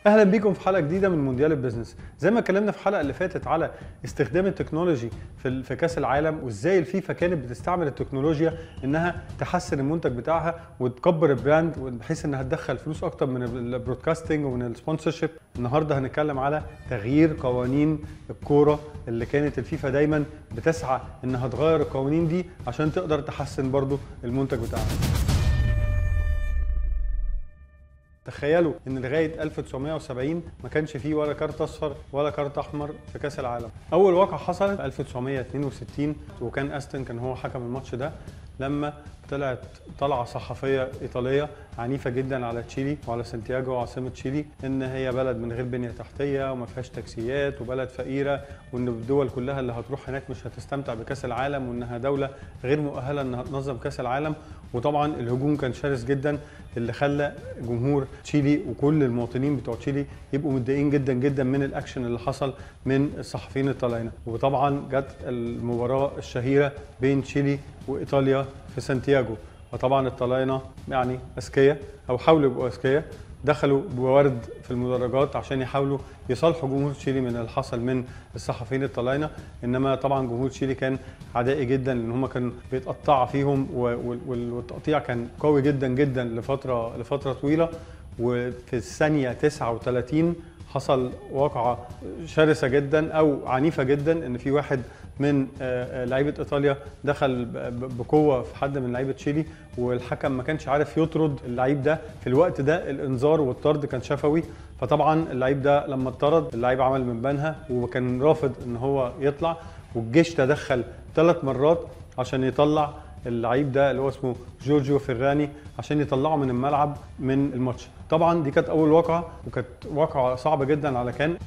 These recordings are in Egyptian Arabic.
اهلا بيكم في حلقه جديده من مونديال البيزنس زي ما اتكلمنا في الحلقه اللي فاتت على استخدام التكنولوجي في في كاس العالم وازاي الفيفا كانت بتستعمل التكنولوجيا انها تحسن المنتج بتاعها وتكبر البراند بحيث انها تدخل فلوس اكتر من البرودكاستنج ومن السبونسرشيب النهارده هنتكلم على تغيير قوانين الكوره اللي كانت الفيفا دايما بتسعى انها تغير القوانين دي عشان تقدر تحسن برضو المنتج بتاعها تخيلوا ان لغايه 1970 ما كانش فيه ولا كارت اصفر ولا كارت احمر في كاس العالم اول واقعه حصلت 1962 وكان استن كان هو حكم الماتش ده لما طلعت طلعه صحفيه ايطاليه عنيفه جدا على تشيلي وعلى سانتياغو عاصمه تشيلي ان هي بلد من غير بنيه تحتيه وما فيهاش تاكسيات وبلد فقيره وان الدول كلها اللي هتروح هناك مش هتستمتع بكاس العالم وانها دوله غير مؤهله انها تنظم كاس العالم وطبعا الهجوم كان شرس جدا اللي خلى جمهور تشيلي وكل المواطنين بتوع تشيلي يبقوا متضايقين جدا جدا من الاكشن اللي حصل من الصحفيين الطالعين وطبعا جت المباراه الشهيره بين تشيلي وايطاليا في سانتياغو وطبعا الطلاينه يعني اذكياء او حاولوا يبقوا اذكياء دخلوا بورد في المدرجات عشان يحاولوا يصالحوا جمهور تشيلي من اللي حصل من الصحفيين الطلاينه انما طبعا جمهور تشيلي كان عدائي جدا لان هم كانوا بيتقطع فيهم والتقطيع كان قوي جدا جدا لفتره لفتره طويله وفي الثانيه 39 حصل واقعه شرسه جدا او عنيفه جدا ان في واحد من لعيبه ايطاليا دخل بقوه في حد من لعيبه تشيلي والحكم ما كانش عارف يطرد اللعيب ده في الوقت ده الانذار والطرد كان شفوي فطبعا اللعيب ده لما اتطرد اللعيب عمل من بنها وكان رافض ان هو يطلع والجيش تدخل ثلاث مرات عشان يطلع اللعيب ده اللي هو اسمه جورجيو فيراني عشان يطلعه من الملعب من الماتش طبعا دي كانت اول واقعه وكانت واقعه صعبه جدا على كان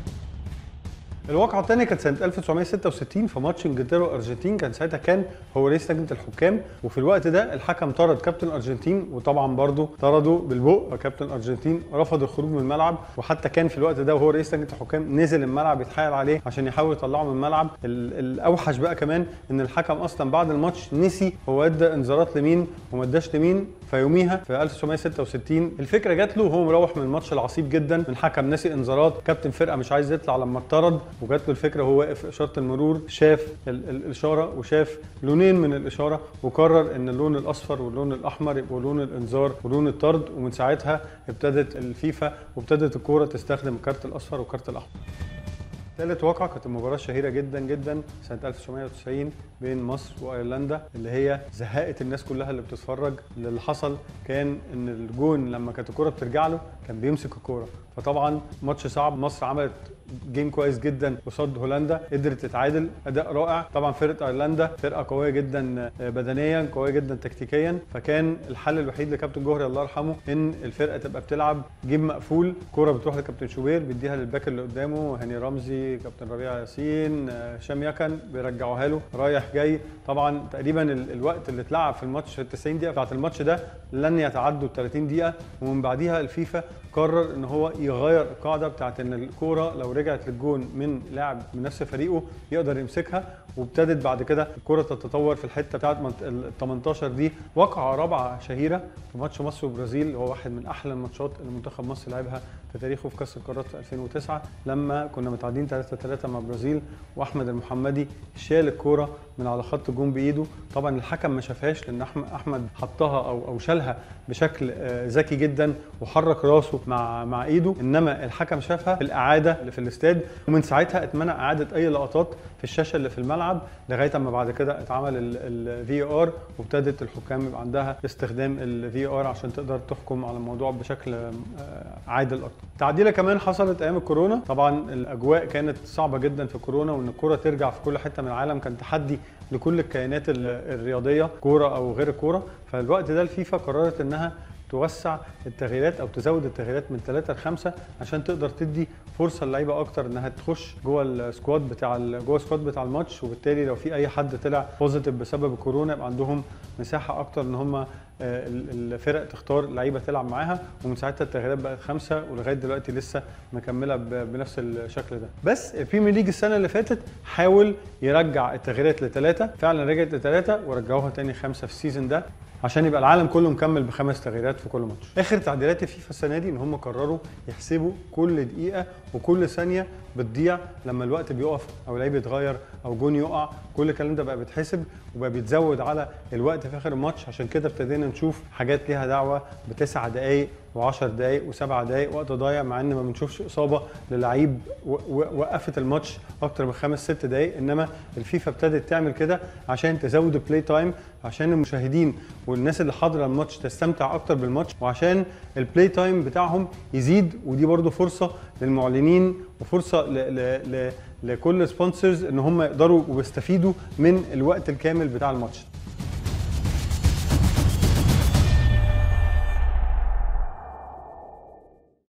الواقعة الثانية كانت سنة 1966 في ماتش انجلترا والارجنتين كان ساعتها كان هو رئيس لجنة الحكام وفي الوقت ده الحكم طرد كابتن الارجنتين وطبعا برضه طرده بالبق كابتن الارجنتين رفض الخروج من الملعب وحتى كان في الوقت ده وهو رئيس لجنة الحكام نزل الملعب يتحايل عليه عشان يحاول يطلعه من الملعب الاوحش بقى كمان ان الحكم اصلا بعد الماتش نسي هو ادى انذارات لمين وما اداش لمين فيوميها في 1966 الفكره جات له وهو مروح من الماتش العصيب جدا من حكم ناسي انذارات كابتن فرقه مش عايز يطلع لما اتطرد وجات له الفكره وهو واقف في اشاره المرور شاف ال الاشاره وشاف لونين من الاشاره وقرر ان اللون الاصفر واللون الاحمر يبقوا لون الانذار ولون الطرد ومن ساعتها ابتدت الفيفا وابتدت الكوره تستخدم الكارت الاصفر والكارت الاحمر ثالث واقعة كانت المباراة الشهيرة جدا جدا سنة 1990 بين مصر وايرلندا اللي هي زهقت الناس كلها اللي بتتفرج اللي حصل كان ان الجون لما كانت الكرة بترجع له كان بيمسك الكورة فطبعا ماتش صعب مصر عملت جيم كويس جدا قصاد هولندا قدرت تتعادل اداء رائع طبعا فرقه ايرلندا فرقه قويه جدا بدنيا قويه جدا تكتيكيا فكان الحل الوحيد لكابتن جوهري الله يرحمه ان الفرقه تبقى بتلعب جيم مقفول كوره بتروح لكابتن شوبير بيديها للباك اللي قدامه هاني رمزي كابتن ربيع ياسين هشام يكن بيرجعوها له رايح جاي طبعا تقريبا الوقت اللي اتلعب في الماتش في ال 90 دقيقه بتاعت الماتش ده لن يتعدوا ال 30 دقيقه ومن بعديها الفيفا قرر ان هو يغير القاعده بتاعت ان الكوره لو رجعت للجون من لاعب من نفس فريقه يقدر يمسكها وابتدت بعد كده الكره تتطور في الحته بتاعت ال 18 دي واقعه رابعه شهيره في ماتش مصر والبرازيل هو واحد من احلى الماتشات اللي منتخب مصر لعبها في تاريخه في كاس القارات في 2009 لما كنا متعادلين 3 3 مع البرازيل واحمد المحمدي شال الكوره من على خط الجون بايده طبعا الحكم ما شافهاش لان احمد حطها او او شالها بشكل ذكي جدا وحرك راسه مع مع ايده انما الحكم شافها في الاعاده اللي في الاستاد ومن ساعتها اتمنع اعاده اي لقطات في الشاشه اللي في الملعب لغايه اما بعد كده اتعمل الفي ار وابتدت الحكام يبقى عندها استخدام الفي ار عشان تقدر تحكم على الموضوع بشكل عادل اكتر. تعديله كمان حصلت ايام الكورونا طبعا الاجواء كانت صعبه جدا في كورونا وان الكوره ترجع في كل حته من العالم كان تحدي لكل الكيانات الرياضيه كوره او غير الكوره فالوقت ده الفيفا قررت انها توسع التغييرات او تزود التغييرات من 3 ل 5 عشان تقدر تدي فرصه للعيبه اكتر انها تخش جوه السكواد بتاع جوه السكواد بتاع الماتش وبالتالي لو في اي حد طلع بوزيتيف بسبب الكورونا يبقى عندهم مساحه اكتر ان هم الفرق تختار لعيبه تلعب معاها ومن ساعتها التغييرات بقت خمسه ولغايه دلوقتي لسه مكمله بنفس الشكل ده بس البريمير ليج السنه اللي فاتت حاول يرجع التغييرات لثلاثه فعلا رجعت لثلاثه ورجعوها تاني خمسه في السيزون ده عشان يبقى العالم كله مكمل بخمس تغييرات في كل ماتش اخر تعديلات الفيفا السنه دي ان هم قرروا يحسبوا كل دقيقه وكل ثانيه بتضيع لما الوقت بيقف او لعيب يتغير او جون يقع كل الكلام ده بقى بيتحسب وبقى بيتزود على الوقت في اخر الماتش عشان كده ابتدينا نشوف حاجات ليها دعوه بتسع دقائق و10 دقائق وسبع دقائق وقت ضايع مع ان ما بنشوفش اصابه للعيب و- و- وقفت الماتش اكتر من خمس ست دقائق انما الفيفا ابتدت تعمل كده عشان تزود البلاي تايم عشان المشاهدين والناس اللي حاضره الماتش تستمتع اكتر بالماتش وعشان البلاي تايم بتاعهم يزيد ودي برضو فرصه للمعلنين وفرصه ل ل ل لكل سبونسرز ان هم يقدروا ويستفيدوا من الوقت الكامل بتاع الماتش